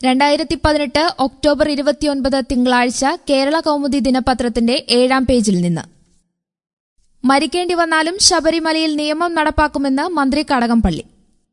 രണ്ടായിരത്തി പതിനെട്ട് ഒക്ടോബർ ഇരുപത്തിയൊൻപത് തിങ്കളാഴ്ച കേരള കൗമുദി ദിനപത്രത്തിന്റെ ഏഴാം പേജിൽ നിന്ന് മരിക്കേണ്ടി വന്നാലും ശബരിമലയിൽ നിയമം നടപ്പാക്കുമെന്ന് മന്ത്രി കടകംപള്ളി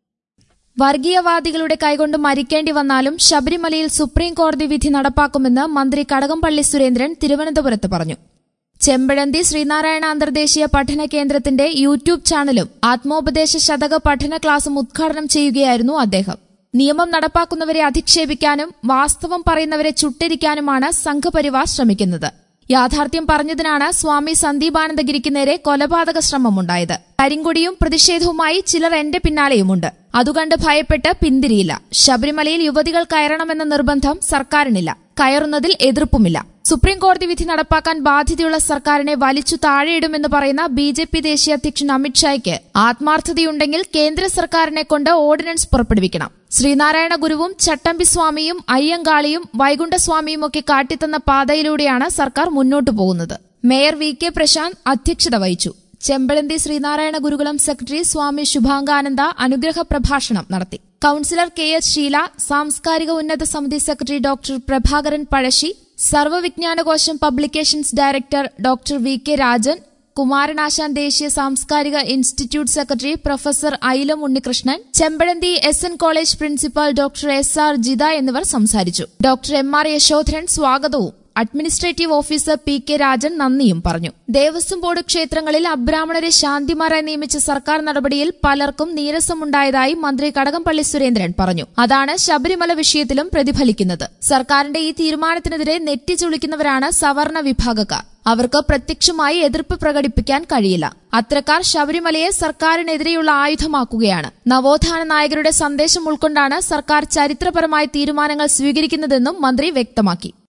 വർഗീയവാദികളുടെ കൈകൊണ്ട് മരിക്കേണ്ടി വന്നാലും ശബരിമലയിൽ സുപ്രീം കോടതി വിധി നടപ്പാക്കുമെന്ന് മന്ത്രി കടകംപള്ളി സുരേന്ദ്രൻ തിരുവനന്തപുരത്ത് പറഞ്ഞു ചെമ്പഴന്തി ശ്രീനാരായണ അന്തർദേശീയ പഠന കേന്ദ്രത്തിന്റെ യൂട്യൂബ് ചാനലും ആത്മോപദേശ ശതക പഠന ക്ലാസും ഉദ്ഘാടനം ചെയ്യുകയായിരുന്നു അദ്ദേഹം നിയമം നടപ്പാക്കുന്നവരെ അധിക്ഷേപിക്കാനും വാസ്തവം പറയുന്നവരെ ചുട്ടരിക്കാനുമാണ് സംഘപരിവാർ ശ്രമിക്കുന്നത് യാഥാർത്ഥ്യം പറഞ്ഞതിനാണ് സ്വാമി സന്ദീപാനന്ദഗിരിക്ക് നേരെ കൊലപാതക ശ്രമമുണ്ടായത് കരിങ്കൊടിയും പ്രതിഷേധവുമായി ചിലർ എന്റെ പിന്നാലെയുമുണ്ട് അതുകണ്ട് ഭയപ്പെട്ട് പിന്തിരിയില്ല ശബരിമലയിൽ യുവതികൾ കയറണമെന്ന നിർബന്ധം സർക്കാരിനില്ല കയറുന്നതിൽ എതിർപ്പുമില്ല സുപ്രീം കോടതി വിധി നടപ്പാക്കാൻ ബാധ്യതയുള്ള സർക്കാരിനെ വലിച്ചു താഴെയിടുമെന്ന് പറയുന്ന ബി ജെ പി ദേശീയ അധ്യക്ഷൻ അമിത്ഷായ്ക്ക് ആത്മാർത്ഥതയുണ്ടെങ്കിൽ കേന്ദ്ര സർക്കാരിനെ കൊണ്ട് ഓർഡിനൻസ് പുറപ്പെടുവിക്കണം ശ്രീനാരായണ ഗുരുവും ചട്ടമ്പി സ്വാമിയും അയ്യങ്കാളിയും വൈകുണ്ഠസ്വാമിയും ഒക്കെ കാട്ടിത്തന്ന പാതയിലൂടെയാണ് സർക്കാർ മുന്നോട്ടു പോകുന്നത് മേയർ വി കെ പ്രശാന്ത് അധ്യക്ഷത വഹിച്ചു ചെമ്പഴന്തി ശ്രീനാരായണ ഗുരുകുലം സെക്രട്ടറി സ്വാമി ശുഭാംഗാനന്ദ അനുഗ്രഹ പ്രഭാഷണം നടത്തി കൌൺസിലർ കെ എച്ച് ഷീല സാംസ്കാരിക ഉന്നത സമിതി secretary doctor Prabhakaran Pazhassi Sarvavijnanakosam publications director doctor V K Rajan Kumaranasan ദേശീയ സാംസ്കാരിക institute secretary professor Ailam Unnikrishnan Chempazhanthi S N college principal doctor S R Jitha എന്നിവർ സംസാരിച്ചു ഡോക്ടർ എം ആർ യശോധരൻ സ്വാഗതവും administrative officer P K Rajan നന്ദിയും പറഞ്ഞു ദേവസ്വം ബോർഡ് ക്ഷേത്രങ്ങളിൽ അബ്രാഹ്മണരെ ശാന്തിമാരായി നിയമിച്ച സർക്കാർ നടപടിയിൽ പലർക്കും നീരസമുണ്ടായതായി മന്ത്രി കടകംപള്ളി സുരേന്ദ്രൻ പറഞ്ഞു അതാണ് ശബരിമല വിഷയത്തിലും പ്രതിഫലിക്കുന്നത് സർക്കാരിന്റെ ഈ തീരുമാനത്തിനെതിരെ നെറ്റിച്ചുളിക്കുന്നവരാണ് സവർണ വിഭാഗക്കാർ അവർക്ക് പ്രത്യക്ഷമായി എതിർപ്പ് പ്രകടിപ്പിക്കാൻ കഴിയില്ല അത്തരക്കാർ ശബരിമലയെ സർക്കാരിനെതിരെയുള്ള ആയുധമാക്കുകയാണ് നവോത്ഥാന നായകരുടെ സന്ദേശം ഉൾക്കൊണ്ടാണ് സർക്കാർ ചരിത്രപരമായ തീരുമാനങ്ങൾ സ്വീകരിക്കുന്നതെന്നും മന്ത്രി വ്യക്തമാക്കി